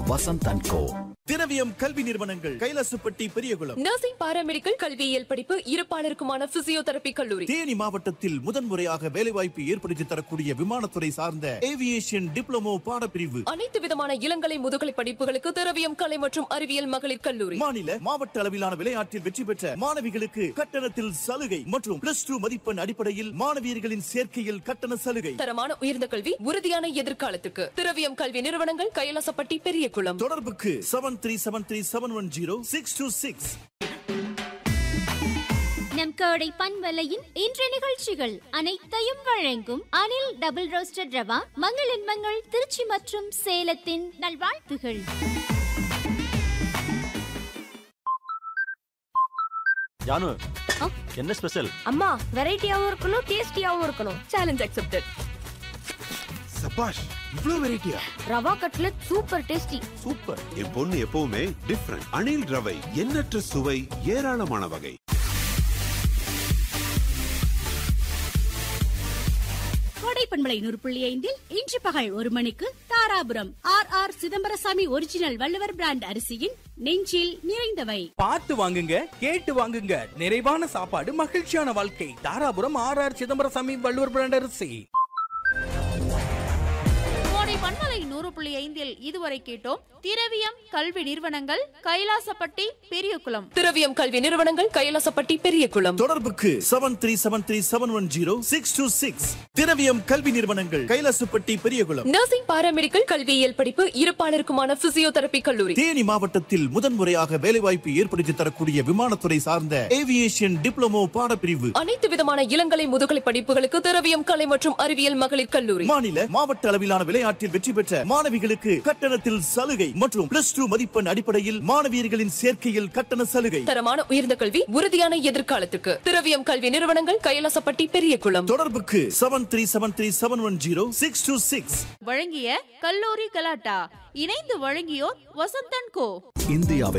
Vasanth and கோ திரவியம் கல்வி நிறுவனங்கள் கைலாசப்பட்டி பெரியகுளம் நர்சிங் பாராமெடிக்கல் கல்வியியல் படிப்பு இருப்பாளருக்குமான பிசியோதெரபி கல்லூரி தேனி மாவட்டத்தில் முதன்முறையாக வேலைவாய்ப்பு ஏற்படுத்தி தரக்கூடிய விமானத்துறை சார்ந்த ஏவியேஷன் டிப்ளமோ பாடப்பிரிவு அனைத்து விதமான இளங்கலை முதுகலை படிப்புகளுக்கு திரவியம் கலை மற்றும் அறிவியல் மகளிர் கல்லூரி மாநில மாவட்ட அளவிலான விளையாட்டில் வெற்றி பெற்ற மாணவிகளுக்கு கட்டணத்தில் சலுகை மற்றும் பிளஸ் டூ மதிப்பெண் அடிப்படையில் மாணவியர்களின் சேர்க்கையில் கட்டண சலுகை தரமான உயர்ந்த கல்வி உறுதியான எதிர்காலத்துக்கு திரவியம் கல்வி நிறுவனங்கள் கைலாசப்பட்டி பெரியகுளம் தொடர்புக்கு seven three seven three seven one zero six two six நம் கோடை பண்பலையின் இன்றைய நிகழ்ச்சிகள் அனைத்தையும் வழங்கும் அனில் டபுள் ரோஸ்டட் ரவா மங்களின் மங்கள் திருச்சி மற்றும் சேலத்தின் நல்வாழ்த்துகள் ஜானு என்ன ஸ்பெஷல் அம்மா வெரைட்டியாவும் இருக்கணும் டேஸ்டியாவும் இருக்கணும் சேலஞ்ச் அக்செப்டட் சபாஷ் இவ்ளோ வெரைட்டியா rava cutlet super tasty super என் பொண்ணு எப்பவுமே டிஃப்ரெண்ட் அணில் ரவை எண்ணற்ற சுவை ஏராளமான வகை கோடை பண்பலை நூறு புள்ளி ஐந்தில் இன்று பகல் ஒரு மணிக்கு Dharapuram R R Chidambarasamy original Valluvar brand அரிசியின் நெஞ்சில் நிறைந்தவை பார்த்து வாங்குங்க கேட்டு வாங்குங்க நிறைவான சாப்பாடு மகிழ்ச்சியான வாழ்க்கை Dharapuram R R Chidambarasamy Valluvar brand அரிசி கோடை பண்பலை நூறு புள்ளி ஐந்தில் இதுவரை கேட்டோம் திரவியம் கல்வி நிறுவனங்கள் கைலாசப்பட்டி பெரியகுளம் திரவியம் கல்வி நிறுவனங்கள் கைலாசப்பட்டி பெரியகுளம் தொடர்புக்கு seven three seven three seven one zero six two six Thiraviyam கல்வி நிறுவனங்கள் கைலாசப்பட்டி பெரியகுளம் நர்சிங் பாராமெடிக்கல் கல்வியியல் படிப்பு இருப்பாளருக்குமான பிசியோதெரபி கல்லூரி தேனி மாவட்டத்தில் முதன்முறையாக வேலைவாய்ப்பு ஏற்படுத்தி தரக்கூடிய விமானத்துறை சார்ந்த ஏவியேஷன் டிப்ளமோ பாடப்பிரிவு அனைத்து விதமான இளங்கலை முதுகலை படிப்புகளுக்கு திரவியம் கலை மற்றும் அறிவியல் மகளிர் கல்லூரி மாநில மாவட்ட அளவிலான விளையாட்டில் வெற்றி பெற்ற மாணவிகளுக்கு கட்டணத்தில் சலுகை மற்றும் பிளஸ் டூ மதிப்பெண் அடிப்படையில் மாணவியர்களின் சேர்க்கையில் கட்டண சலுகை தரமான உயர்ந்த கல்வி உறுதியான எதிர்காலத்துக்கு திரவியம் கல்வி நிறுவனங்கள் கைலாசப்பட்டி பெரியகுளம் தொடர்புக்கு seven three seven three seven one zero six two six வழங்கிய கல்லூரி கலாட்டா இணைந்து வழங்கியோர் வசந்தன் கோ இந்தியாவின்